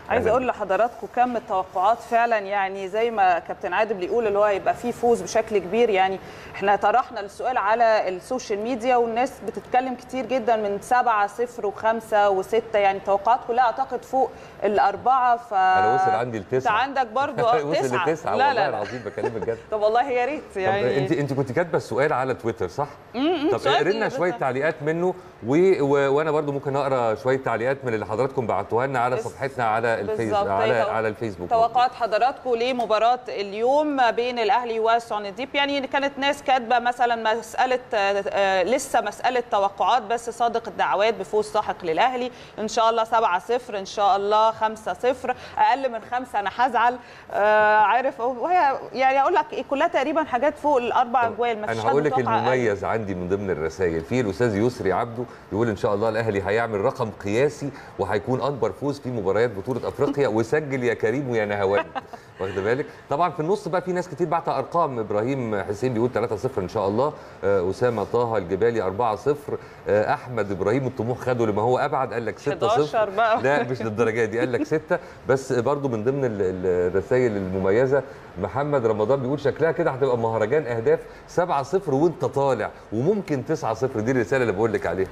عايز أهلاً. اقول لحضراتكم كم التوقعات فعلا يعني زي ما كابتن عادل بيقول اللي هو يبقى فيه فوز بشكل كبير يعني احنا طرحنا السؤال على السوشيال ميديا والناس بتتكلم كتير جدا من 7 0 و5 و6 يعني التوقعات كلها اعتقد فوق الاربعه ف انا وصل عندي انت لتسعه عندك برضو آه، وصل تسعه لتسعه لا والله لا لا العظيم بكلمك جد طب والله يا ريت طب يعني انت انت كنت كاتبه السؤال على تويتر صح؟ طب سؤال قرينا بس- شويه تعليقات منه و... و... وانا برضو ممكن اقرا شويه تعليقات من اللي حضراتكم بعتوها لنا على بس- صفحتنا على الفيس بالظبط. على هي تو- على الفيسبوك توقعات حضراتكم لمباراة اليوم ما بين الأهلي والسعوديب يعني كانت ناس كاتبة مثلا مسألة آه، آه، لسه مسألة توقعات بس صادق الدعوات بفوز ساحق للأهلي إن شاء الله 7 0 إن شاء الله 5 0 أقل من خمسة أنا هزعل آه، عارف وهي يعني أقول لك إيه، كلها تقريبا حاجات فوق الأربع أجوال ما فيش انا حد هقول لك متوقع أقل. المميز عندي من ضمن الرسائل في الاستاذ يسري عبده يقول ان شاء الله الاهلي هيعمل رقم قياسي وهيكون اكبر فوز في مباريات بطوله افريقيا وسجل يا كريم ويا نهوان واخد بالك طبعا في النص بقى في ناس كتير بعت ارقام ابراهيم حسين بيقول 3-0 ان شاء الله آه، اسامه طه الجبالي 4-0 آه، احمد ابراهيم الطموح خده لما هو ابعد قال لك 6-0 11 بقى. لا مش للدرجه دي قال لك 6 بس برضو من ضمن ال- ال- الرسائل المميزه محمد رمضان بيقول شكلها كده هتبقى مهرجان اهداف 7-0 وانت طالع وممكن 9-0 دي الرساله اللي بقول لك عليها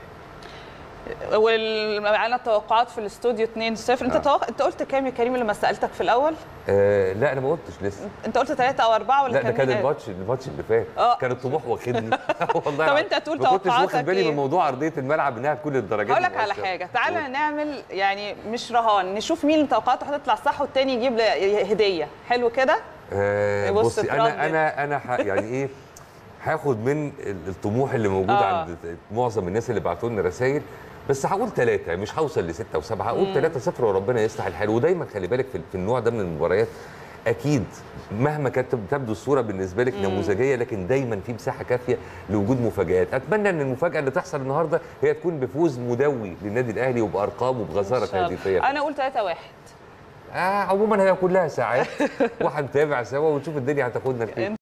ومعانا التوقعات في الاستوديو 2 0 انت آه. توق... انت قلت كام يا كريم لما سالتك في الاول آه لا انا ما قلتش لسه انت قلت 3 او 4 ولا لا ده كان مين قال؟ الماتش الماتش اللي فات آه. كان الطموح واخدني والله طب العظيم. أنت تقول ما كنتش توقعاتك واخد بالي إيه؟ من موضوع ارضيه الملعب انها تكون الدرجات اقول لك على حاجه تعالى نعمل يعني مش رهان نشوف مين توقعاته هتطلع صح والتاني يجيب لي هديه حلو كده آه بص بصي اتردد. انا انا انا ح- يعني ايه هاخد من ال- الطموح اللي موجود آه. عند معظم الناس اللي بعتوا لنا رسائل بس هقول ثلاثة مش هوصل لستة وسبعة هقول ثلاثة صفر وربنا يصلح الحال ودايما خلي بالك في, في النوع ده من المباريات أكيد مهما كانت تبدو الصورة بالنسبة لك نموذجية لكن دايما في مساحة كافية لوجود مفاجآت أتمنى أن المفاجأة اللي تحصل النهاردة هي تكون بفوز مدوي للنادي الأهلي وبأرقام وبغزارة إن شاء الله. تهديفية انا اقول 3 1 آه عموما هي كلها ساعات وهنتابع سوا ونشوف الدنيا هتاخدنا لفين